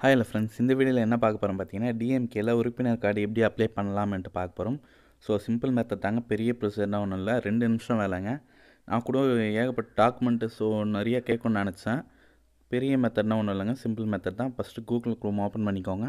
hi hello friends இந்த வீடியோவில் என்ன பார்க்க போகிறோம் பார்த்தீங்கன்னா டிஎம்கேல உறுப்பினர் கார்டு எப்படி அப்ளை பண்ணலாம்ன்ட்டு பார்க்க போகிறோம் ஸோ சிம்பிள் மெத்தட் தாங்க பெரிய ப்ரொசீஜர்லாம் ஒன்றும் இல்லை ரெண்டு நிமிஷம் வேலைங்க நான் கூட ஏகப்பட்ட டாக்குமெண்ட்டு ஸோ நிறைய கேட்கணும்னு நினச்சேன் பெரிய மெத்தட்னா ஒன்றும் இல்லைங்க சிம்பிள் மெத்தட் தான் ஃபஸ்ட்டு கூகுள் க்ரோம் ஓப்பன் பண்ணிக்கோங்க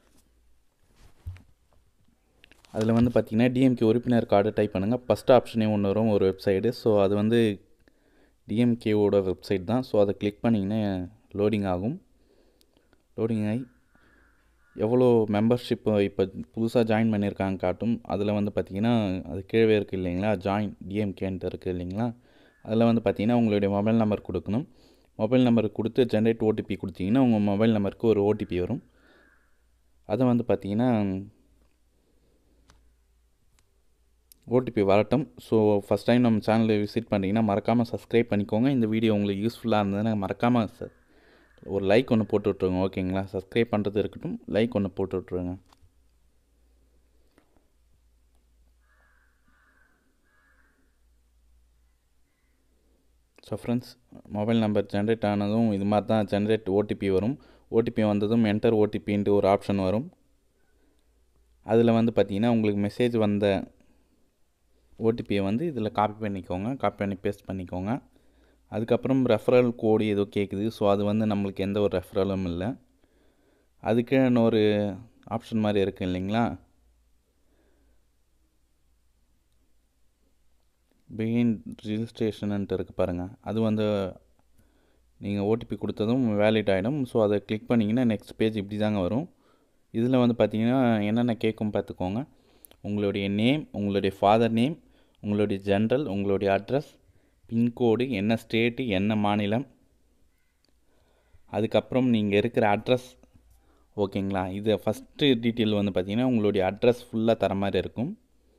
அதில் வந்து பார்த்தீங்கன்னா டிஎம்கே உறுப்பினர் கார்டு டைப் பண்ணுங்கள் ஃபஸ்ட் ஆப்ஷனே ஒன்று வரும் ஒரு வெப்சைடு ஸோ அது வந்து டிஎம்கேவோட வெப்சைட் தான் ஸோ அதை கிளிக் பண்ணிங்கன்னா லோடிங் ஆகும் லோடிங் ஆகி எவ்வளோ மெம்பர்ஷிப் இப்போ புதுசாக ஜாயின் பண்ணியிருக்காங்க காட்டும் அதில் வந்து பார்த்தீங்கன்னா அது கீழே இருக்குது இல்லைங்களா ஜாயின் டிஎம்கேன்ட்டு இருக்குது இல்லைங்களா அதில் வந்து பார்த்தீங்கன்னா உங்களுடைய மொபைல் நம்பர் கொடுக்கணும் மொபைல் நம்பர் கொடுத்து ஜென்ரேட் ஓடிபி கொடுத்தீங்கன்னா உங்கள் மொபைல் நம்பருக்கு ஒரு ஓடிபி வரும் அதை வந்து பார்த்தீங்கன்னா ஓடிபி வரட்டும் ஸோ ஃபஸ்ட் டைம் நம்ம சேனலை விசிட் பண்ணுறீங்கன்னா மறக்காமல் சப்ஸ்கிரைப் பண்ணிக்கோங்க இந்த வீடியோ உங்களுக்கு யூஸ்ஃபுல்லாக இருந்ததுன்னா மறக்காமல் ச ஒரு லைக் ஒன்று போட்டு விட்ருங்க ஓகேங்களா சப்ஸ்கிரைப் பண்ணுறது இருக்கட்டும் லைக் ஒன்று போட்டு விட்ருங்க so friends mobile number generate ஆனதும் இது மாதிரி தான் ஜென்ரேட் ஓடிபி வரும் ஓடிபி வந்ததும் என்டர் ஓடிபின்ட்டு ஒரு ஆப்ஷன் வரும் அதில் வந்து பார்த்தீங்கன்னா உங்களுக்கு மெசேஜ் வந்த ஓடிபியை வந்து இதில் காப்பி பண்ணிக்கோங்க காப்பி பண்ணி பேஸ்ட் பண்ணிக்கோங்க அதுக்கப்புறம் ரெஃபரல் கோடு ஏதோ கேட்குது ஸோ அது வந்து நம்மளுக்கு எந்த ஒரு ரெஃபரலும் இல்லை அதுக்கு இன்னொரு ஆப்ஷன் மாதிரி இருக்குது இல்லைங்களா பிகின் ரிஜிஸ்ட்ரேஷன்ட்டு இருக்குது பாருங்கள் அது வந்து நீங்கள் ஓடிபி கொடுத்ததும் வேலிட் ஆகிடும் ஸோ அதை கிளிக் பண்ணிங்கன்னா நெக்ஸ்ட் பேஜ் இப்படி தாங்க வரும் இதில் வந்து பார்த்தீங்கன்னா என்னென்ன கேட்கும் பார்த்துக்கோங்க உங்களுடைய நேம் உங்களுடைய ஃபாதர் நேம் உங்களுடைய ஜென்ரல் உங்களுடைய அட்ரஸ் பின்கோடு என்ன ஸ்டேட்டு என்ன மாநிலம் அதுக்கப்புறம் நீங்கள் இருக்கிற அட்ரஸ் ஓகேங்களா இது ஃபஸ்ட்டு டீட்டெயில் வந்து பார்த்தீங்கன்னா உங்களுடைய அட்ரஸ் ஃபுல்லாக தர மாதிரி இருக்கும்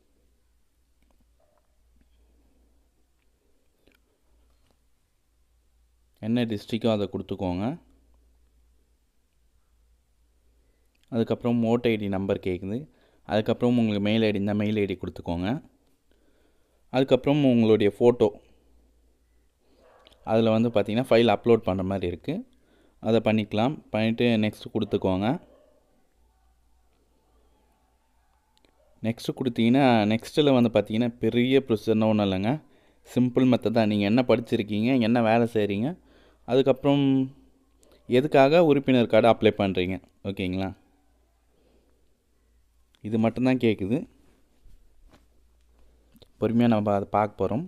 என்ன டிஸ்ட்ரிக்கோ அதை கொடுத்துக்கோங்க அதுக்கப்புறம் ஓட் ஐடி நம்பர் கேட்குது அதுக்கப்புறம் உங்களுக்கு மெயில் ஐடி இந்த மெயில் ஐடி கொடுத்துக்கோங்க அதுக்கப்புறம் உங்களுடைய ஃபோட்டோ அதில் வந்து பார்த்திங்கன்னா ஃபைல் அப்லோட் பண்ணுற மாதிரி இருக்குது அதை பண்ணிக்கலாம் பண்ணிவிட்டு நெக்ஸ்ட் கொடுத்துக்கோங்க நெக்ஸ்ட்டு கொடுத்தீங்கன்னா நெக்ஸ்ட்டில் வந்து பார்த்தீங்கன்னா பெரிய ப்ரொசீஜர்னால் ஒன்றும் இல்லைங்க சிம்பிள் மெத்தட் தான் நீங்கள் என்ன படிச்சிருக்கீங்க என்ன வேலை செய்கிறீங்க அதுக்கப்புறம் எதுக்காக உறுப்பினர் கார்டு அப்ளை பண்ணுறீங்க ஓகேங்களா இது மட்டும்தான் கேட்குது பொறுமையாக நம்ம அதை பார்க்க போகிறோம்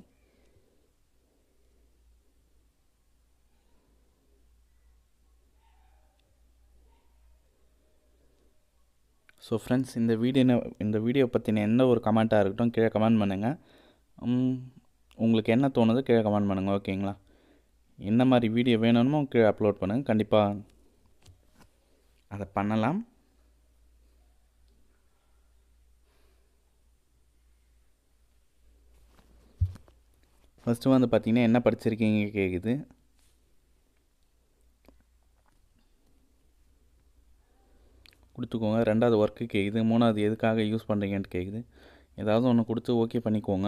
ஸோ ஃப்ரெண்ட்ஸ் இந்த வீடியோ இந்த வீடியோ பற்றின எந்த ஒரு கமெண்ட்டாக இருக்கட்டும் கீழே கமெண்ட் பண்ணுங்கள் உங்களுக்கு என்ன தோணுதோ கீழே கமெண்ட் பண்ணுங்கள் ஓகேங்களா என்ன மாதிரி வீடியோ வேணுமோ கீழே அப்லோட் பண்ணுங்கள் கண்டிப்பாக அதை பண்ணலாம் ஃபஸ்ட்டு வந்து பார்த்தீங்கன்னா என்ன படிச்சிருக்கீங்க கேட்குது கொடுத்துக்கோங்க ரெண்டாவது ஒர்க்கு கேட்குது மூணாவது எதுக்காக யூஸ் பண்ணுறீங்கன்ட்டு கேட்குது ஏதாவது ஒன்று கொடுத்து ஓகே பண்ணிக்கோங்க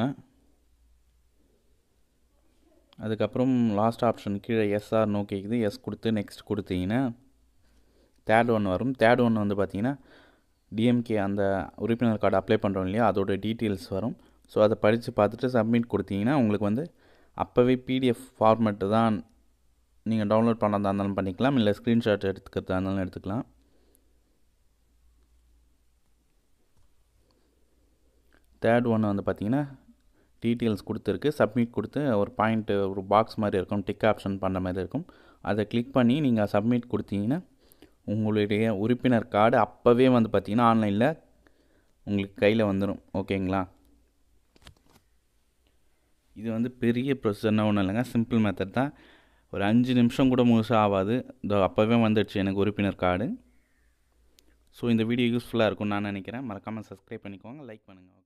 அதுக்கப்புறம் லாஸ்ட் ஆப்ஷன் கீழே எஸ்ஆர் நோ கேட்குது எஸ் கொடுத்து நெக்ஸ்ட் கொடுத்தீங்கன்னா தேர்ட் ஒன் வரும் தேர்ட் ஒன் வந்து பார்த்தீங்கன்னா டிஎம்கே அந்த உறுப்பினர் கார்டு அப்ளை பண்ணுறோம் இல்லையா அதோட டீட்டெயில்ஸ் வரும் ஸோ அதை படித்து பார்த்துட்டு சப்மிட் கொடுத்தீங்கன்னா உங்களுக்கு வந்து அப்போவே பிடிஎஃப் ஃபார்மெட்டு தான் நீங்கள் டவுன்லோட் பண்ணுறதா இருந்தாலும் பண்ணிக்கலாம் இல்லை ஸ்க்ரீன்ஷாட் எடுத்துக்கிறதா இருந்தாலும் எடுத்துக்கலாம் தேர்ட் ஒன்று வந்து பார்த்தீங்கன்னா டீட்டெயில்ஸ் கொடுத்துருக்கு சப்மிட் கொடுத்து ஒரு பாயிண்ட்டு ஒரு பாக்ஸ் மாதிரி இருக்கும் டிக் ஆப்ஷன் பண்ணுற மாதிரி இருக்கும் அதை கிளிக் பண்ணி நீங்கள் சப்மிட் கொடுத்தீங்கன்னா உங்களுடைய உறுப்பினர் கார்டு அப்போவே வந்து பார்த்தீங்கன்னா ஆன்லைனில் உங்களுக்கு கையில் வந்துடும் ஓகேங்களா இது வந்து பெரிய ப்ரொசீஜர்னா ஒன்றும் இல்லைங்க சிம்பிள் மெத்தட் தான் ஒரு அஞ்சு நிமிஷம் கூட முழுசாக ஆகாது இதோ அப்போவே வந்துடுச்சு எனக்கு உறுப்பினர் கார்டு ஸோ இந்த வீடியோ யூஸ்ஃபுல்லாக இருக்கும்னு நான் நினைக்கிறேன் மறக்காமல் சப்ஸ்கிரைப் பண்ணிக்கோங்க லைக் பண்ணுங்கள்